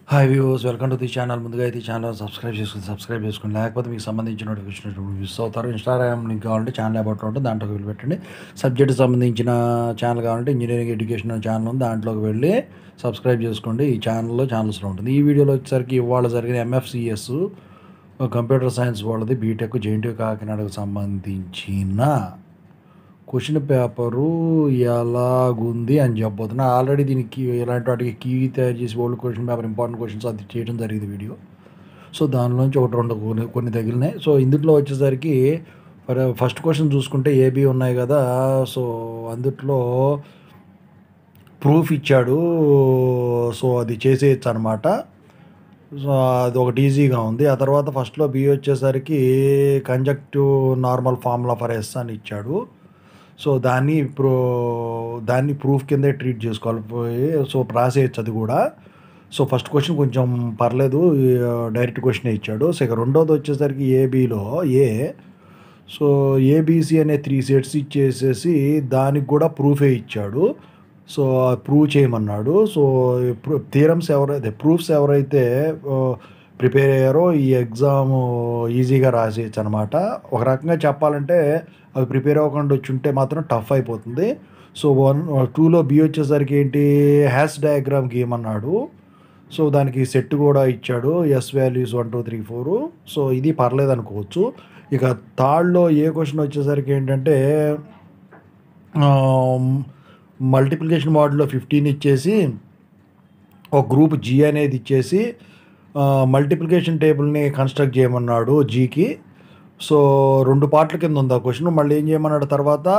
hi views welcome to the channel ముందుగా అయితే ఈ ఛానల్ సబ్స్క్రైబ్ చేసుకుని సబ్స్క్రైబ్ చేసుకుని లేకపోతే మీకు సంబంధించిన నోటిఫికేషన్ మిస్ అవుతారు ఇన్స్టాగ్రామ్ లింక్ కావాలంటే ఛానల్ అబౌట్ ఉంటుంది దాంట్లోకి వెళ్ళి పెట్టండి సబ్జెక్ట్ సంబంధించిన ఛానల్ కావాలంటే ఇంజనీరింగ్ ఎడ్యుకేషన్ ఛానల్ ఉంది దాంట్లోకి వెళ్ళి సబ్స్క్రైబ్ చేసుకోండి ఈ ఛానల్లో ఛానల్స్లో ఉంటుంది ఈ వీడియోలో వచ్చేసరికి ఇవాళ జరిగిన ఎంఎఫ్సిఎస్ కంప్యూటర్ సైన్స్ వాళ్ళది బీటెక్ జేఎన్టీ కాకినాడకు సంబంధించిన క్వశ్చన్ పేపరు ఎలాగుంది అని చెప్పబోతున్నా ఆల్రెడీ దీనికి ఇలాంటి వాటికి కీ తయారు చేసి old question paper important questions అది చేయడం జరిగింది వీడియో సో దానిలోంచి ఒకటి రెండు కొన్ని కొన్ని తగిలినాయి సో ఇందులో వచ్చేసరికి ఫర్ ఫస్ట్ క్వశ్చన్ చూసుకుంటే ఏబీ ఉన్నాయి కదా సో అందుట్లో ప్రూఫ్ ఇచ్చాడు సో అది చేసేయచ్చు అనమాట సో అది ఒకటి ఈజీగా ఉంది ఆ తర్వాత ఫస్ట్లో బి వచ్చేసరికి conjunctive normal formula for S అని ఇచ్చాడు సో దాన్ని ప్రో దాన్ని ప్రూఫ్ కిందే ట్రీట్ చేసుకోవాలి పోయి సో రాసేయచ్చు అది కూడా సో ఫస్ట్ క్వశ్చన్ కొంచెం పర్లేదు డైరెక్ట్ క్వశ్చన్ ఇచ్చాడు సో ఇక రెండోది వచ్చేసరికి ఏబీలో ఏ సో ఏబీసీ అనే త్రీ సెట్స్ ఇచ్చేసేసి దానికి కూడా ప్రూఫే ఇచ్చాడు సో ప్రూవ్ చేయమన్నాడు సో థీరమ్స్ ఎవరైతే ప్రూఫ్స్ ఎవరైతే ప్రిపేర్ అయ్యారో ఈ ఎగ్జామ్ ఈజీగా రాసేయచ్చు అనమాట ఒక రకంగా చెప్పాలంటే అవి ప్రిపేర్ అవ్వకుండా వచ్చి ఉంటే మాత్రం టఫ్ అయిపోతుంది సో వన్ టూలో బి వచ్చేసరికి ఏంటి హ్యాష్ డయాగ్రామ్ గేమ్ అన్నాడు సో దానికి సెట్ కూడా ఇచ్చాడు S values one two three four so ఇది పర్లేదు అనుకోవచ్చు ఇక థర్డ్లో ఏ క్వశ్చన్ వచ్చేసరికి ఏంటంటే మల్టిప్లికేషన్ మోడల్లో ఫిఫ్టీన్ ఇచ్చేసి ఒక గ్రూప్ జీ అనేది ఇచ్చేసి మల్టిప్లికేషన్ టేబుల్ని కన్స్ట్రక్ట్ చేయమన్నాడు జీకి సో రెండు పార్ట్ల కింద ఉంది ఆ క్వశ్చన్ మళ్ళీ ఏం చేయమన్నాడు తర్వాత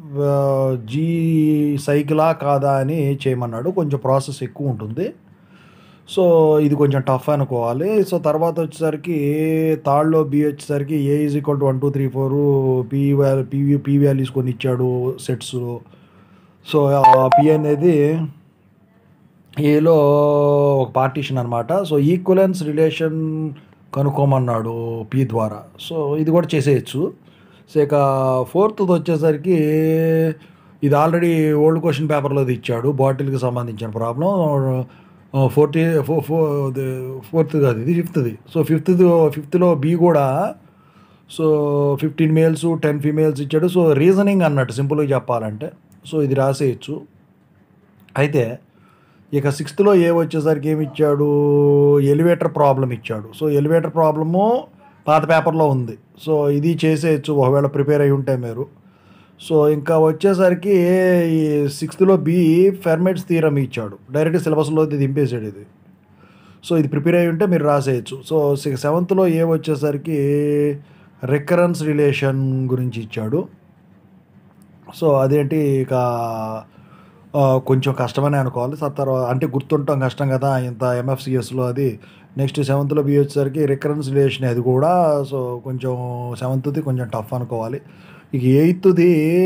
జీ సైకిలా కాదా అని చేయమన్నాడు కొంచెం ప్రాసెస్ ఎక్కువ ఉంటుంది సో ఇది కొంచెం టఫ్ అనుకోవాలి సో తర్వాత వచ్చేసరికి థర్డ్లో బి వచ్చేసరికి A is equal to one two three four P value P P values కొన్ని ఇచ్చాడు సెట్స్ సో పి అనేది ఏలో ఒక పార్టీషన్ అనమాట సో ఈక్వలెన్స్ రిలేషన్ కనుక్కోమన్నాడు పి ద్వారా సో ఇది కూడా చేసేయచ్చు సో ఇక ఫోర్త్ది వచ్చేసరికి ఇది ఆల్రెడీ ఓల్డ్ క్వశ్చన్ పేపర్లో ఇచ్చాడు బాటిల్కి సంబంధించిన ప్రాబ్లం ఫోర్టీ ఫో ఫోర్త్ కాదు ఇది ఫిఫ్త్ది సో ఫిఫ్త్ ఫిఫ్త్లో బి కూడా so fifteen males ten females ఇచ్చాడు సో రీజనింగ్ అన్నట్టు సింపుల్గా చెప్పాలంటే సో ఇది రాసేయచ్చు అయితే ఇక సిక్స్త్లో ఏ వచ్చేసరికి ఏమి ఇచ్చాడు ఎలివేటర్ ప్రాబ్లం ఇచ్చాడు సో ఎలివేటర్ ప్రాబ్లము పాత పేపర్లో ఉంది సో ఇది చేసేయచ్చు ఒకవేళ ప్రిపేర్ అయి ఉంటే మీరు సో ఇంకా వచ్చేసరికి ఈ సిక్స్త్లో బి ఫెర్మెట్స్ థీరం ఇచ్చాడు డైరెక్ట్ సిలబస్లో దింపేసాడు ఇది సో ఇది ప్రిపేర్ అయి ఉంటే మీరు రాసేయచ్చు సో సెవెంత్లో ఏ వచ్చేసరికి రికరెన్స్ రిలేషన్ గురించి ఇచ్చాడు సో అదేంటి ఇక కొంచెం కష్టమని అనుకోవాలి సార్ తర్వాత అంటే గుర్తుంటాం కష్టం కదా ఇంత ఎంఎఫ్సిఎస్లో అది నెక్స్ట్ సెవెంత్లో బి వచ్చేసరికి రికరెన్స్ రిలేషన్ అది కూడా సో కొంచెం సెవెంత్ది కొంచెం టఫ్ అనుకోవాలి ఇక ఎయిత్ది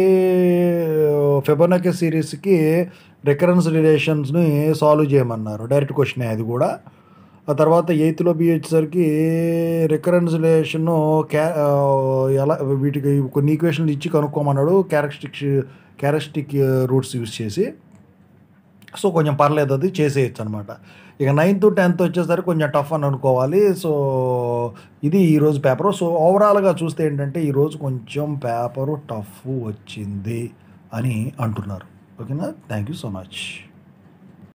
ఫెబర్నకే సిరీస్కి రికరెన్స్ రిలేషన్స్ని సాల్వ్ చేయమన్నారు డైరెక్ట్ క్వశ్చన్ అది కూడా ఆ తర్వాత ఎయిత్లో బి వచ్చేసరికి రికరెన్స్ రిలేషన్ క్యా ఎలా వీటికి కొన్ని ఈక్వేషన్లు ఇచ్చి కనుక్కోమన్నాడు క్యారెక్టరిస్టిక్ క్యారెక్టరిస్టిక్ రూట్స్ యూస్ చేసి సో కొంచెం పర్లేదు అది చేసేయచ్చు అనమాట ఇక నైన్త్ టెన్త్ వచ్చేసరికి కొంచెం టఫ్ అని అనుకోవాలి సో ఇది ఈరోజు పేపరు సో ఓవరాల్గా చూస్తే ఏంటంటే ఈరోజు కొంచెం పేపరు టఫ్ వచ్చింది అని అంటున్నారు ఓకేనా థ్యాంక్ యూ సో మచ్